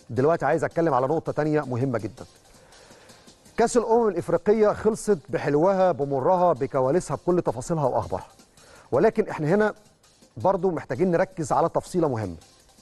دلوقتي عايز اتكلم على نقطه تانية مهمه جدا كاس الامم الافريقيه خلصت بحلوها بمرها بكواليسها بكل تفاصيلها واخبارها ولكن احنا هنا برضو محتاجين نركز على تفصيله مهمه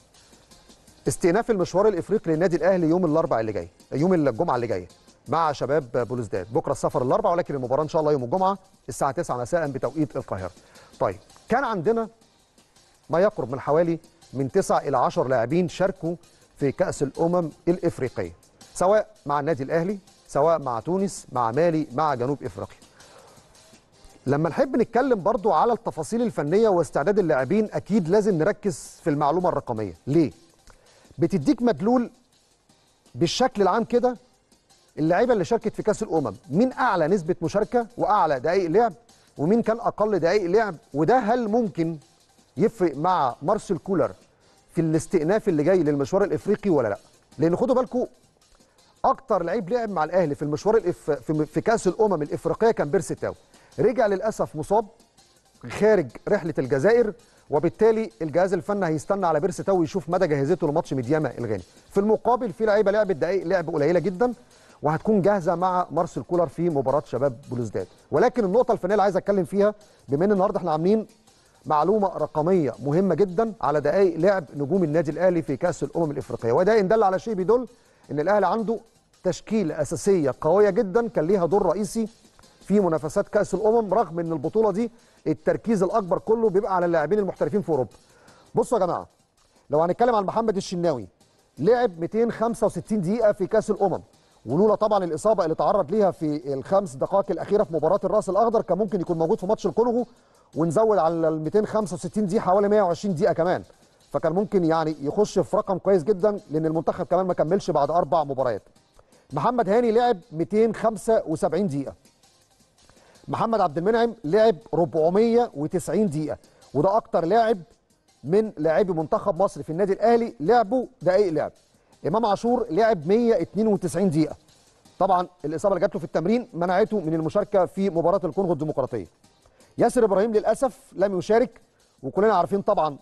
استئناف المشوار الافريقي للنادي الاهلي يوم الاربعاء اللي جاي يوم الجمعه اللي جايه مع شباب بلوزداد بكره السفر الاربعاء ولكن المباراه ان شاء الله يوم الجمعه الساعه 9 مساء بتوقيت القاهره طيب كان عندنا ما يقرب من حوالي من 9 الى 10 لاعبين شاركوا في كاس الامم الافريقيه سواء مع النادي الاهلي سواء مع تونس مع مالي مع جنوب افريقيا لما نحب نتكلم برضو على التفاصيل الفنيه واستعداد اللاعبين اكيد لازم نركز في المعلومه الرقميه ليه بتديك مدلول بالشكل العام كده اللعيبه اللي شاركت في كاس الامم مين اعلى نسبه مشاركه واعلى دقائق لعب ومين كان اقل دقائق لعب وده هل ممكن يفرق مع مارسيل كولر في الاستئناف اللي جاي للمشوار الافريقي ولا لا لان خدوا بالكم اكتر لعيب لعب مع الاهلي في المشوار الإف... في... في كاس الامم الافريقيه كان بيرسي تاو رجع للاسف مصاب خارج رحله الجزائر وبالتالي الجهاز الفني هيستنى على بيرسي تاو يشوف مدى جاهزيته لماتش ميدياما الغاني في المقابل في لعيبه لعبت دقائق لعب قليله جدا وهتكون جاهزه مع مارسيل كولر في مباراه شباب بلوزداد ولكن النقطه الفنيه اللي عايز اتكلم فيها بما ان النهارده احنا عاملين معلومه رقميه مهمه جدا على دقائق لعب نجوم النادي الاهلي في كاس الامم الافريقيه وده ان دل على شيء بيدل ان الاهلي عنده تشكيله اساسيه قويه جدا كان ليها دور رئيسي في منافسات كاس الامم رغم ان البطوله دي التركيز الاكبر كله بيبقى على اللاعبين المحترفين في اوروبا بصوا يا جماعه لو هنتكلم عن محمد الشناوي لعب 265 دقيقه في كاس الامم ولولا طبعا الاصابه اللي تعرض ليها في الخمس دقائق الاخيره في مباراه الراس الاخضر كان ممكن يكون موجود في ماتش الكونغو ونزود على ال 265 دي حوالي 120 دقيقه كمان فكان ممكن يعني يخش في رقم كويس جدا لان المنتخب كمان ما كملش بعد اربع مباريات محمد هاني لعب 275 دقيقه محمد عبد المنعم لعب 490 دقيقه وده اكتر لاعب من لاعبي منتخب مصر في النادي الاهلي لعبوا دقائق لعب امام عاشور لعب 192 دقيقه طبعا الاصابه اللي جات له في التمرين منعته من المشاركه في مباراه الكونغو الديمقراطيه ياسر ابراهيم للاسف لم يشارك وكلنا عارفين طبعا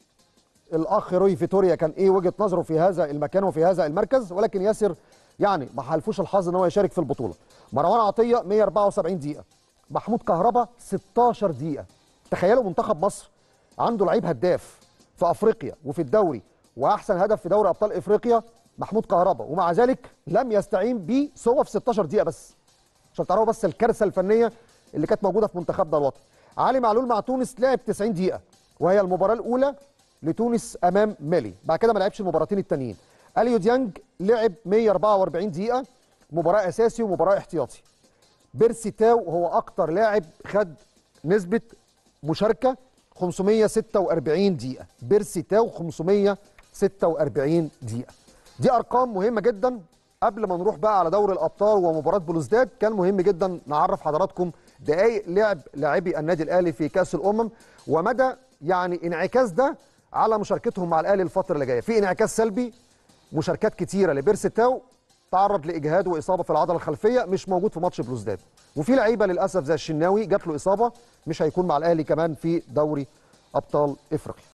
الاخ روي فيتوريا كان ايه وجهه نظره في هذا المكان وفي هذا المركز ولكن ياسر يعني ما حالفوش الحظ ان هو يشارك في البطوله مروان عطيه 174 دقيقه محمود كهربا 16 دقيقه تخيلوا منتخب مصر عنده لعيب هداف في افريقيا وفي الدوري واحسن هدف في دوري ابطال افريقيا محمود كهربا ومع ذلك لم يستعين بيه سوى في 16 دقيقه بس عشان تعرفوا بس الكارثه الفنيه اللي كانت موجوده في منتخبنا الوطني علي معلول مع تونس لعب 90 دقيقه وهي المباراه الاولى لتونس امام مالي بعد كده ما لعبش المباراتين التانيين اليو ديانج لعب 144 دقيقه مباراه اساسي ومباراه احتياطي بيرسي تاو هو اكتر لاعب خد نسبه مشاركه 546 دقيقه بيرسي تاو 546 دقيقه دي ارقام مهمه جدا قبل ما نروح بقى على دوري الابطال ومباراه بلوزداد كان مهم جدا نعرف حضراتكم دقائق لعب لاعبي النادي الاهلي في كاس الامم ومدى يعني انعكاس ده على مشاركتهم مع الاهلي الفتره اللي جايه في انعكاس سلبي مشاركات كتيره لبيرسي تاو تعرض لاجهاد واصابه في العضله الخلفيه مش موجود في ماتش بلوزداد وفي لعيبه للاسف زي الشناوي جات له اصابه مش هيكون مع الاهلي كمان في دوري ابطال افريقيا